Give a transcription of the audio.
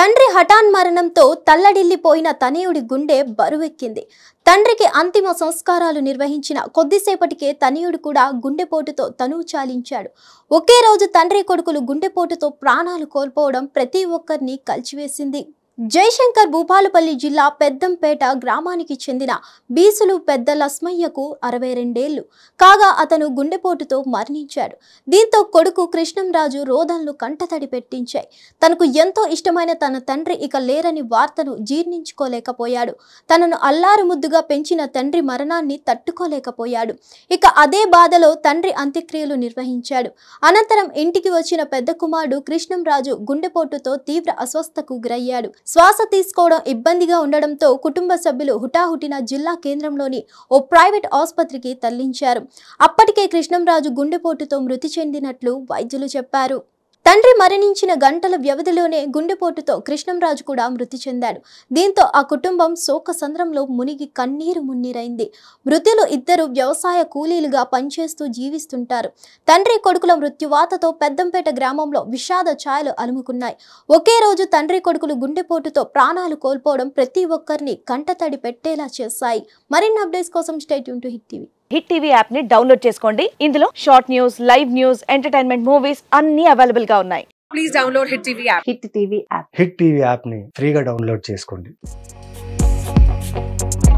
తండ్రి హఠాన్ మరణంతో తల్లడిల్లిపోయిన తనయుడి గుండె బరువెక్కింది తండ్రికి అంతిమ సంస్కారాలు నిర్వహించిన కొద్దిసేపటికే తనయుడు కూడా గుండెపోటుతో తనువు చాలించాడు ఒకే రోజు తండ్రి కొడుకులు గుండెపోటుతో ప్రాణాలు కోల్పోవడం ప్రతి ఒక్కరిని కలిచివేసింది జయశంకర్ భూపాలపల్లి జిల్లా పెద్దంపేట గ్రామానికి చెందిన బీసులు పెద్ద లస్మయ్యకు అరవై రెండేళ్లు కాగా అతను గుండెపోటుతో మరణించాడు దీంతో కొడుకు కృష్ణంరాజు రోదనలు కంటతడి పెట్టించాయి తనకు ఎంతో ఇష్టమైన తన తండ్రి ఇక లేరని వార్తను జీర్ణించుకోలేకపోయాడు తనను అల్లారు ముద్దుగా పెంచిన తండ్రి మరణాన్ని తట్టుకోలేకపోయాడు ఇక అదే బాధలో తండ్రి అంత్యక్రియలు నిర్వహించాడు అనంతరం ఇంటికి వచ్చిన పెద్ద కుమారుడు కృష్ణంరాజు గుండెపోటుతో తీవ్ర అస్వస్థకు గురయ్యాడు శ్వాస తీసుకోవడం ఇబ్బందిగా ఉండడంతో కుటుంబ సభ్యులు హుటాహుటిన జిల్లా కేంద్రంలోని ఓ ప్రైవేట్ ఆసుపత్రికి తరలించారు అప్పటికే కృష్ణంరాజు గుండెపోటుతో మృతి చెందినట్లు వైద్యులు చెప్పారు తండ్రి మరణించిన గంటల వ్యవధిలోనే గుండెపోటుతో కృష్ణంరాజు కూడా మృతి చెందాడు దీంతో ఆ కుటుంబం శోక సంద్రంలో మునిగి కన్నీరు మున్నీరైంది మృతులు ఇద్దరు వ్యవసాయ కూలీలుగా పనిచేస్తూ జీవిస్తుంటారు తండ్రి కొడుకుల మృత్యువాతతో పెద్దంపేట గ్రామంలో విషాద ఛాయలు అలుముకున్నాయి ఒకే రోజు తండ్రి కొడుకులు గుండెపోటుతో ప్రాణాలు కోల్పోవడం ప్రతి ఒక్కరిని కంటతడి పెట్టేలా చేశాయి మరిన్ని అప్డేట్స్ కోసం state to Hit TV Hit TV app ని డౌన్లోడ్ చేసుకోండి ఇందులో short news live news entertainment movies అన్ని అవైలబుల్ గా ఉన్నాయి please download Hit TV app. Hit TV app Hit TV యాప్ని ఫ్రీగా డౌన్లోడ్ చేసుకోండి